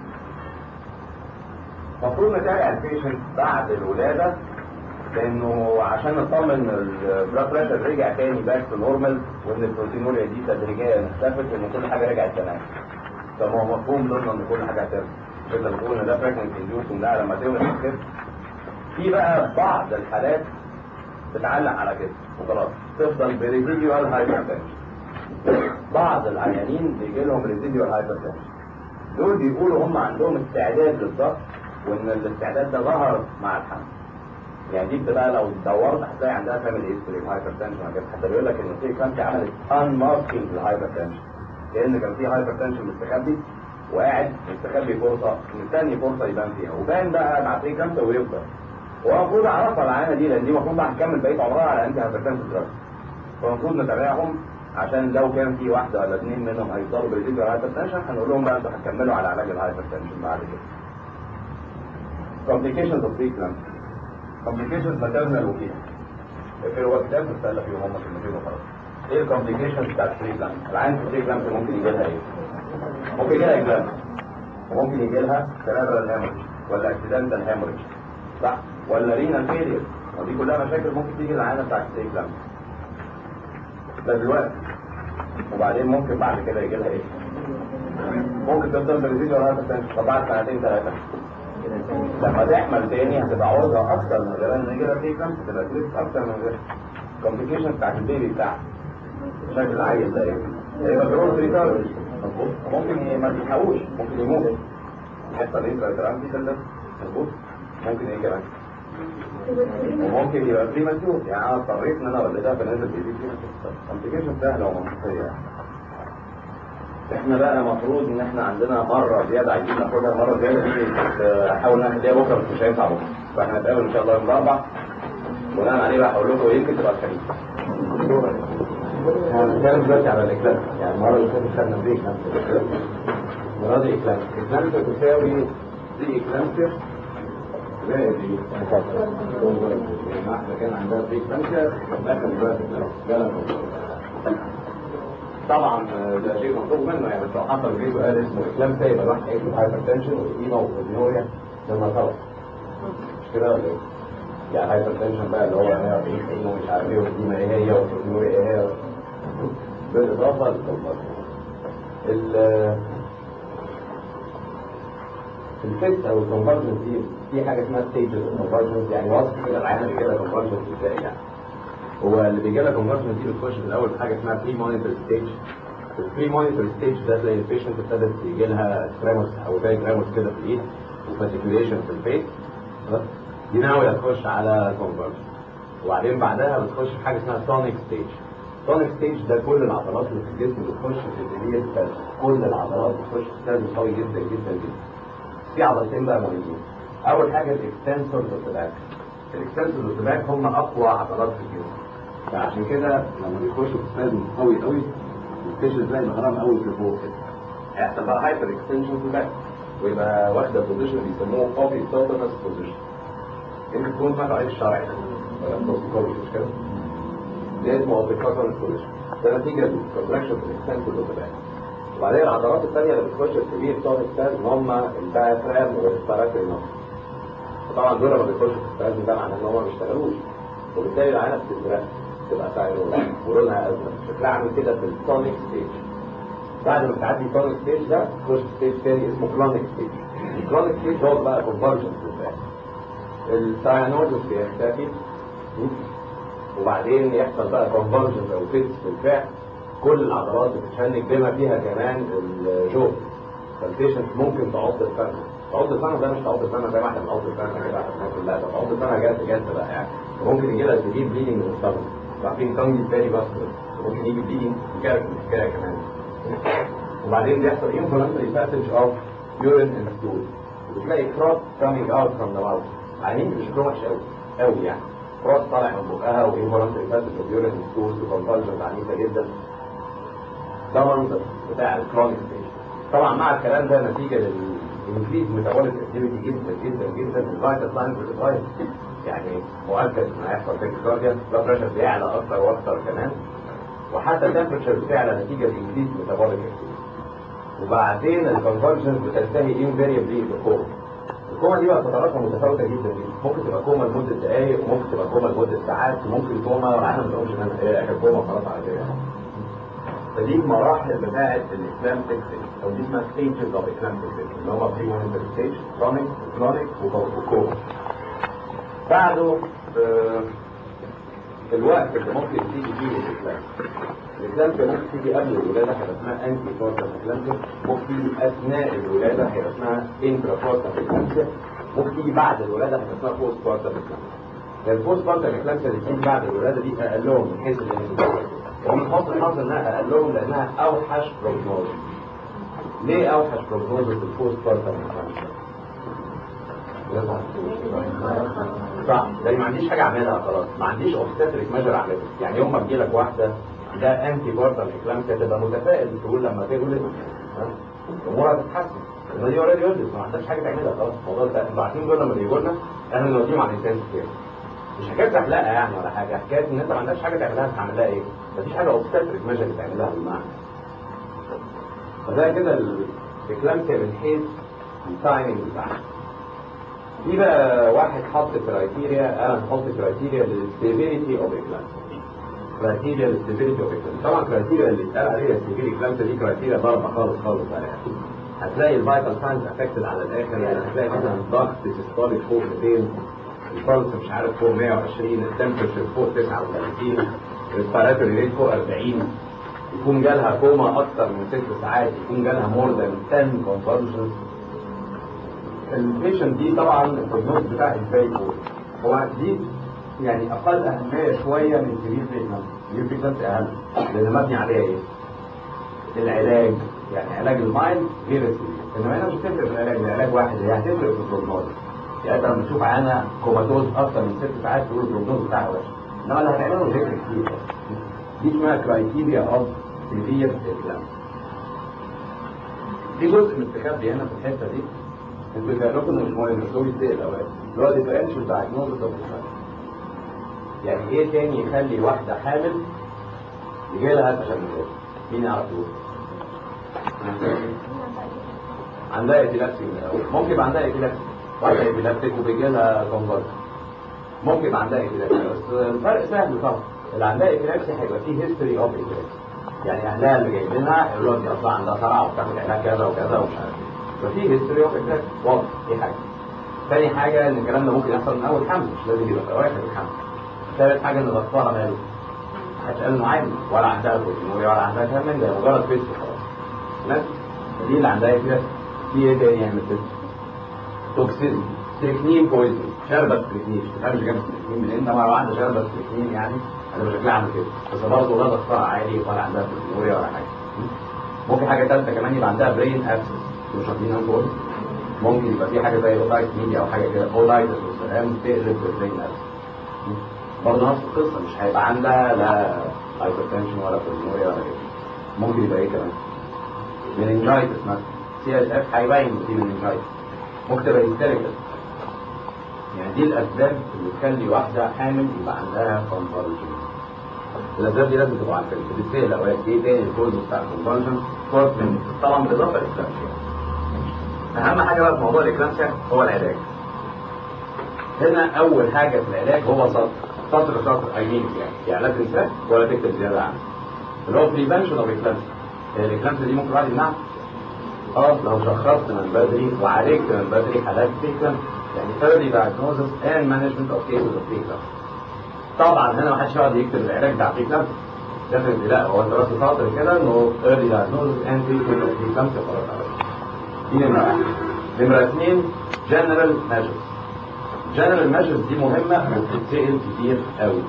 المفروض نتابع البيشنت بعد الولاده لانه عشان نطمن ان البلاد بريشر رجع تاني باك تو نورمال وان البروتينوريا دي تدريجيا اختفت وان كل حاجه رجعت تمام طب ما هو مفهوم ضمن ان كل حاجه هترجع انت بتقول ان ده بريجننت انديوس وان ده لما تولد هتخف في بقى بعض الحالات بتعلق على كده وخلاص تفضل بريزيديوال هايبرتنشن بعض العيانين بيجي لهم ريزيديوال هايبرتنشن دول بيقولوا هم عندهم استعداد للضغط وان الاستعداد ده ظهر مع الحمل يعني دي بتبقى لو دورت هتلاقي عندها فاميلي هيستوري هايبرتنشن كده حتى بيقول لك ان في كانت عملت ان ماركينج للهايبرتنشن لان كان في هايبرتنشن مستخبي وقاعد مستخبي فرصه مستني فرصه يبان فيها وبان بقى مع بري كانسر ويفضل هو المفروض اعرفها العينه دي لان دي المفروض بقى هتكمل بقيه عمرها على انتي هايبرتنشن دراج فالمفروض نتابعهم عشان لو كان في واحده ولا اثنين منهم هيفضلوا بريزيديو هايبرتنشن هنقول لهم بقى انتوا هتكملوا على علاج الهايبرتنشن بعد كده. complications of preeclampsia complications maternal وفيها في هو كتاب بتسأل فيهم هم كلمتين وخلاص ايه الكومبليكيشنز بتاعت البريكلامس العين في البريكلامس ممكن يجي لها ايه ممكن يجي لها اكلامس وممكن يجي لها سيريبرال هيموريج ولا اكسيدنتال هيموريج صح ولا رينال فيلير ودي كلها مشاكل ممكن تيجي للعينه بتاعت البريكلامس ده دلوقتي وبعدين ممكن بعد كده يجي لها ايه ممكن تفضل بريزيديو ولا طب بعد سنتين ثلاثه لما تحمل تاني هتبقى عوضة أكتر من غير إن كده في كام تبقى تريس أكتر من غير كومبليكيشن بتاعت البيبي بتاعها شكل العيل ده إيه؟ هيبقى جروث ريتارد ممكن ما تلحقوش ممكن يموت يحصل إيه ترانزي كده مظبوط ممكن إيه كمان وممكن يبقى بري مسيوت يعني أنا اضطريت إن أنا ولدها فنزل بيبي كومبليكيشن سهلة ومنطقية يعني احنا بقى المفروض ان احنا عندنا مره زياده عايزين ناخدها مره زياده دي هحاول نعمل بكره بس مش هينفع بكره فاحنا نتقابل ان شاء الله يوم الاربعاء بناء عليه بقى هقول لكم يمكن تبقى الخليج هنتكلم دلوقتي على الاكلام يعني المره اللي فاتت خدنا بريك المره دي اكلام اكلام تساوي دي اكلام زائد دي احنا كان عندنا بريك فانكشن دخل دلوقتي جالك طبعا ده شيء مطلوب منه يعني لو حصل فيه سؤال اسمه اكلام يبقى الواحد هيكتب هايبر تنشن وايما وفينوريا لما طلع مش كده ولا ايه؟ يعني هايبر تنشن بقى اللي هو 140 90 ومش عارف ايه والقيمه ايه هي والفينوريا ايه هي بالاضافه للكمبيوتر الفيت او الكونفرجنس دي في حاجه اسمها ستيجز الكونفرجنس يعني وصف كده العيان بيجي لها كونفرجنس ازاي يعني هو اللي بيجي لها كونفرجنس دي بتخش في الاول بحاجه اسمها بري مونيتور ستيج البري مونيتور ستيج ده تلاقي البيشنت ابتدت يجي لها تريموس او زي تريموس كده في الايد وفاسيكوليشن في الفيس دي ناويه تخش على كونفرجنس وبعدين بعدها بتخش في حاجه اسمها تونيك ستيج تونيك ستيج ده كل العضلات اللي في الجسم بتخش في الدنيا كل العضلات بتخش في سيل قوي جدا جدا جدا في عضلتين بقى مهمين اول حاجه الاكستنسور والتباك الاكستنسور والتباك هم اقوى عضلات في الجسم فعشان كده لما بيخشوا في سبازم قوي قوي الفيشل تلاقي الهرم قوي لفوق كده هيحصل بقى هايبر اكستنشن تو باك ويبقى واخده بوزيشن بيسموه اوبي توتنس بوزيشن يمكن تكون سمعت عليه الشرعي ولا توكسيكولوجي مش كده؟ ده اسمه اوبي توتنس بوزيشن ده نتيجه للكونتراكشن في الاكستنسور والتباك وبعدين العضلات الثانيه اللي بتخش الكبير تونيك ستاز هم الدايفرام والسباراتري نوم طبعا دول لما بيخشوا في السباراتري ده معناه ان هم ما بيشتغلوش وبالتالي العينه بتزرق تبقى سايرون ولونها ازرق شكلها عامل كده في التونيك ستيج بعد ما تعدي التونيك ستيج ده تخش ستيج تاني اسمه كلونيك ستيج الكلونيك ستيج هو بقى كونفرجنس بالفعل الساينوزس بيختفي وبعدين يحصل بقى كونفرجنس او فيتس بالفعل كل العضلات بتتشنج بما فيها كمان الجو فالبيشنت ممكن تعض الفم تعض الفم ده مش تعض الفم زي ما احنا بنعض الفم كده لا ده تعض الفم جلد جلد بقى يعني ممكن يجي لها سبيل بليدنج من الصدر عارفين تانجي فيري باسكر ممكن يجي بليدنج كارك من الحكايه كمان وبعدين بيحصل انفلاماتوري باسج اوف يورين اند ستول وبتلاقي كروس كامينج اوت فروم ذا ماوث عينين مش شكلهم وحش قوي قوي يعني كروس طالع من بقها وانفلاماتوري باسج اوف يورين اند ستول وكونفالجنز عنيفه جدا ده منظر بتاع الكرونيك ستيج طبعا مع الكلام ده نتيجه للانكريز ميتابوليك اكتيفيتي جدا جدا جدا الفايتال ساينز بتتغير يعني مؤكد ان هيحصل تاكيكارديا بلاد بريشر بيعلى اكتر واكتر كمان وحتى التمبرتشر بتعلى نتيجه لانكريز ميتابوليك اكتيفيتي وبعدين الكونفرجنس بتنتهي انفاريبلي بالكوما الكوما دي بقى فتراتها متفاوته جدا جدا ممكن تبقى كوما لمده دقائق وممكن تبقى كوما لمده ساعات وممكن كوما واحنا ما بنقولش ان انا اخر كوما خلاص على كده فدي المراحل بتاعت الاسلام تكسل او دي اسمها ستيجز اوف اسلام تكسل اللي هو بري مونيتور ستيج كرونيك كرونيك وكوما بعده آه الوقت اللي ممكن تيجي فيه الاسلام الاسلام ممكن تيجي قبل الولاده هيبقى اسمها انتي فورتال اسلام ممكن تيجي اثناء الولاده هيبقى اسمها انترا فورتال اسلام ممكن تيجي بعد الولاده هيبقى اسمها بوست فورتال اسلام البوست فورتال اسلام اللي بتيجي بعد الولاده دي اقلهم من حيث الانتي ومن حسن الحظ انها اقلهم لانها اوحش بروجنوز ليه اوحش بروجنوز في البوست فورتال اسلام صح لان ما عنديش حاجه اعملها خلاص ما عنديش اوبستريك ميجر اعملها يعني يوم ما تجي لك واحده ده انتي بورتال اكلامسيا تبقى متفائل تقول لما تولد امورها تتحسن لما دي اوريدي ولدت ما عندهاش حاجه تعملها خلاص الموضوع ده انتوا عارفين دول لما بيجوا لنا احنا بنوديهم على الانتنس كير مش حكايه تحلقها يعني ولا حاجه حكايه ان انت ما عندكش حاجه تعملها هتعمل لها ايه؟ مفيش حاجه اوبستريك ميجر تعملها بالمعنى فده كده الاكلامسيا من حيث التايمنج بتاعها في بقى واحد حط كرايتيريا انا هحط كرايتيريا للسيفيريتي اوف اكلامسيا كرايتيريا للسيفيريتي اوف اكلامسيا طبعا كرايتيريا اللي اتقال عليها السيفيريتي اكلامسيا دي كرايتيريا ضربه خالص خالص يعني هتلاقي الفيتال ساينز افكتد على الاخر يعني هتلاقي مثلا ضغط سيستوليك فوق 200 البلس مش عارف فوق 120 التمبرتشر فوق 39 الريسبيراتوري ريت فوق 40 يكون جالها كوما اكتر من 6 ساعات يكون جالها مور ذان 10 كونفرجنز البيشنت دي طبعا البروجنوز بتاعها ازاي يكون هو دي يعني اقل اهميه شويه من سرير بريجنانت سرير بريجنانت اهم لان مبني عليها ايه؟ العلاج يعني علاج المايند غير السرير انما هنا مش هتفرق في العلاج العلاج واحد هي هتفرق في البروجنوز يعني انت لما تشوف عيانه كوماتوز اكتر من ست ساعات تقول البروجنوز بتاعها وحش انما اللي هتعمله ذكر كتير دي اسمها كرايتيريا اوف سيفير اكلام في جزء مستخبي هنا في الحته دي انتوا جاي لكم مش مهم بس هو بيتسال الاوقات اللي هو ديفرنشال دايجنوزس اوف يعني ايه تاني يخلي واحده حامل يجي لها تشنجات مين يعرف يقول؟ عندها ابيلابسي من الاول ممكن يبقى عندها ابيلابسي واحده ابيلابتيك وبيجي لها كونفرجن ممكن يبقى عندها ابيلابسي بس الفرق سهل طبعا اللي عندها ابيلابسي هيبقى فيه هيستوري اوف ابيلابسي يعني اهلها اللي جايبينها يقولوا لك دي اصلا عندها صرع وبتاخد علاج كذا وكذا ومش عارف ايه ففي هيستوري اوف ابيلابسي واضح دي حاجه تاني حاجه ان الكلام ده ممكن يحصل من اول حمل مش لازم يبقى في اواخر الحمل ثالث حاجه ان ضغطها ماله هتقال انه عادي ولا عندها بروتينوريا ولا عندها كلام من ده مجرد فيس خلاص ناس دي اللي عندها كده في ايه تاني يعمل كده توكسيزم تكنين بويزن شربت تكنين مش مش جابت تكنين من انت مره واحده شربت تكنين يعني انا مش شكلها عامل كده بس برضه لا ضغطها عالي ولا عندها بروتينوريا ولا حاجه ممكن حاجه ثالثه كمان يبقى عندها برين ابسس مش واخدين انتوا ممكن يبقى في حاجه زي اوتايت ميديا او حاجه كده اوتايتس والسلام تقلب بالبرين ابسس برضه نفس القصه مش هيبقى عندها لا هايبرتنشن ولا بروتينوريا ولا كده ممكن يبقى ايه كمان مننجايتس مثلا سي اس اف هيبين ان في مننجايتس ممكن تبقى هيستيريكال يعني دي الاسباب اللي تخلي واحده حامل يبقى عندها كونفرجن الاسباب دي لازم تبقى عارفين بتتسال الاوقات ايه تاني الكوز بتاع الكونفرجن طبعا بالاضافه للاكلامسيا اهم حاجه بقى في موضوع الاكلامسيا هو العلاج هنا اول حاجه في العلاج هو سطر سطر سطر ايمين يعني يعني لا تنساه ولا تكتب زياده عنه اللي هو بريفنشن اوف اكلامسيا الاكلامسيا دي ممكن الواحد يمنعها اه لو شخصت من بدري وعالجت من بدري حالات تكلم يعني early diagnosis and management of cases of preeclampsia طبعا هنا ما حدش يقعد يكتب العلاج بتاع preeclampsia definitely لا هو انت بس سطر كده انه early diagnosis and treatment of preeclampsia خلاص على دي نمرة واحد نمرة اثنين general measures general measures دي مهمة وبتتسأل كتير قوي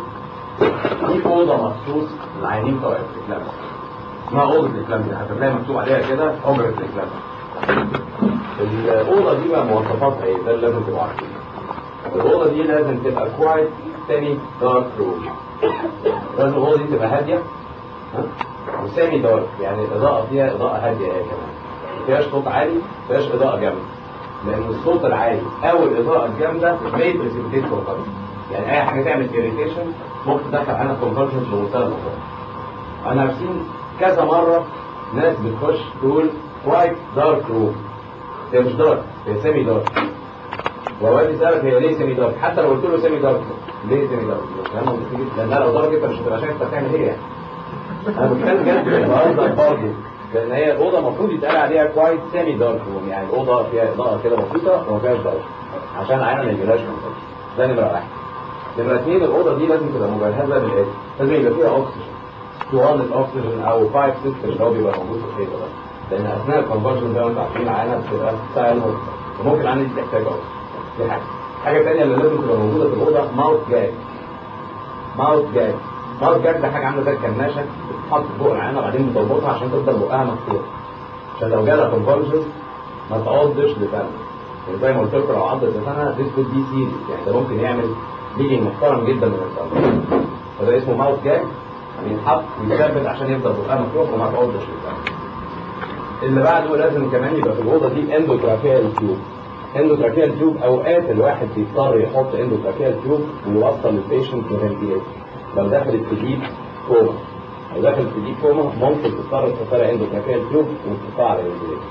دي أوضة مخصوص للعيانين بتوع الإكلامسيا اسمها أوضة الإكلامسيا هتلاقي مكتوب عليها كده حجرة الإكلامسيا الأوضة دي بقى مواصفاتها إيه؟ ده اللي لازم تبقوا عارفينه الأوضة دي لازم تبقى كوايت سيمي دارك روم لازم الأوضة دي تبقى هادية ها؟ وسيمي دارك يعني الإضاءة فيها إضاءة هادية هي كمان ما فيهاش صوت عالي ما فيهاش إضاءة جامدة لأن الصوت العالي أو الإضاءة الجامدة may precipitate convulsion يعني أي حاجة تعمل irritation ممكن تدخل علينا convulsion بمنتهى الخطورة أنا عارفين كذا مرة ناس بتخش تقول كوايت دارك روم هي مش دارك هي سيمي دارك وأوقات يسألك هي ليه سيمي دارك حتى لو قلت له سيمي دارك ليه سيمي دارك؟ لأنه لأن لو دارك أنت مش هتبقى شايف أنت بتعمل إيه يعني أنا بتكلم جد بهزر برضه لان هي الاوضه المفروض يتقال عليها كوايت سيمي دارك روم يعني الاوضه فيها اضاءه كده بسيطه وما فيهاش ضوء عشان العينه ما يجيلهاش كونفرجن ده نمره واحد نمره اثنين الاوضه دي لازم تبقى مجهزه بالاسم لازم يبقى فيها اكسجين اسطوانه اكسجين او 5 6 اللي هو بيبقى موجود في الحيطه ده لان اثناء الكونفرجن زي ما انتم عارفين العينه بتبقى سائل وممكن العينه دي تحتاج اكسجين دي حاجه الحاجه الثانيه اللي لازم تبقى موجوده في الاوضه ماوث جاج ماوث جاج ماوث جاج ده حاجه عامله زي الكماشه بتتحط فوق العينه وبعدين بتربطها عشان تفضل بقها مفتوح عشان لو جالها كونفولجنز ما تعضش لسانها يعني زي ما قلت لكم لو عضت لسانها دي كود بي سيريس يعني ده ممكن يعمل بليدنج محترم جدا من الفم فده اسمه ماوث جاج بيتحط ويثبت عشان يفضل بقها مفتوح وما تعضش لسانها اللي بعده لازم كمان يبقى في الاوضه دي اندوتراكيال تيوب اندوتراكيال تيوب اوقات الواحد بيضطر يحط اندوتراكيال تيوب ويوصل البيشنت لفنتيليشن لو دخلت في ديب كوما لو دخلت في ديب كوما ممكن تضطر تحط لها اندوتراكيال تيوب وتحطها على الفنتيليشن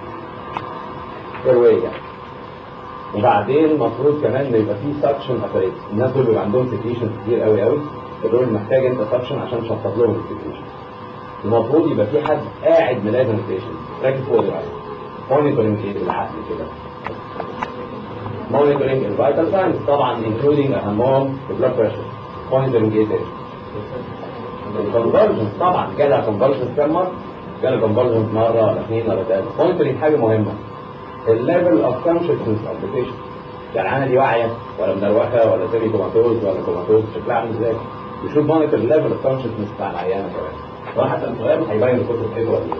ايرواي وبعدين المفروض كمان ان يبقى فيه سكشن ابريت الناس دول بيبقى عندهم سكريشن كتير قوي قوي فدول محتاج انت سكشن عشان تشطب لهم السكريشن المفروض يبقى في حد قاعد ملازم البيشنت راكب فوق دراعه مونيتورنج ايه بالعقل كده مونيتورنج الفيتال ساينز طبعا انكلودينج اهمهم البلاد بريشر مونيتورنج ايه تاني الكونفرجنس طبعا جالها كونفرجنس كام مره؟ جالها كونفرجنس مره ولا اثنين ولا ثلاثه مونيتورنج حاجه مهمه الليفل اوف كونشسنس اوف ذا بيشنت يعني انا دي واعيه ولا مدروخه ولا سيمي كوماتوز ولا كوماتوز شكلها عامل ازاي؟ يشوف مونيتور الليفل اوف كونشسنس بتاع العيانه كمان لو حتى السؤال هيبين الكتب ايه ولا ايه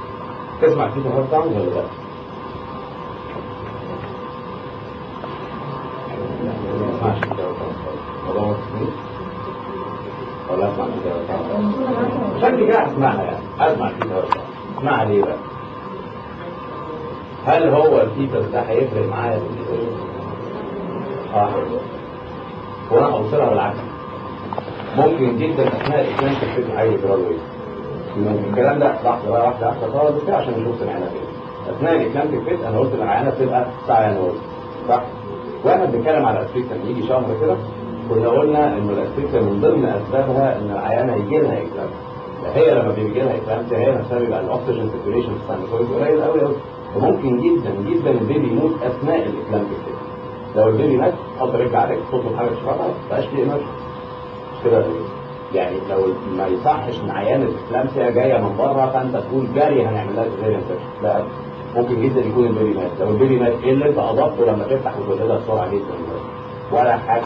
تسمع فيه هارد ساوند ولا لا؟ ما اسمعش كده والله ما تسمعش ولا اسمع كده شكلي كده هسمعها يعني اسمع كده اسمعها ليه بقى هل هو الفيتس ده هيفرق معايا في الفيتس؟ اه وانا اوصلها بالعكس ممكن جدا اثناء الاسلام تفتكر حاجه يجرى ممكن الكلام ده لحظه بقى واحده واحده خالص كده عشان نشوف سمعنا كده اثناء الاسلام تفتكر انا قلت العيانه بتبقى ساعه نوز صح؟ واحنا بنتكلم على الاسفيكسا لما يجي شهر كده كنا قلنا ان الاسفيكسا من ضمن اسبابها ان العيانه يجي لها اكلام هي لما بيجي لها اكلام هي نفسها بيبقى الاكسجين سيركيوليشن في الساينوسويد قليل قوي قوي فممكن جدا جدا البيبي يموت اثناء الاكلام كده لو البيبي مات حط رجل عليك تطلب حاجه تشربها ما تبقاش في ايمرجنسي مش كده يعني لو ما يصحش ان عيان الاسلامسيا جايه من بره فانت تقول جري هنعمل لها سيزيريان سيكشن لا ممكن جدا يكون البيبي مات لو البيبي مات ايه اللي انت اضفته لما تفتح وتولدها بسرعه جدا ولا حاجه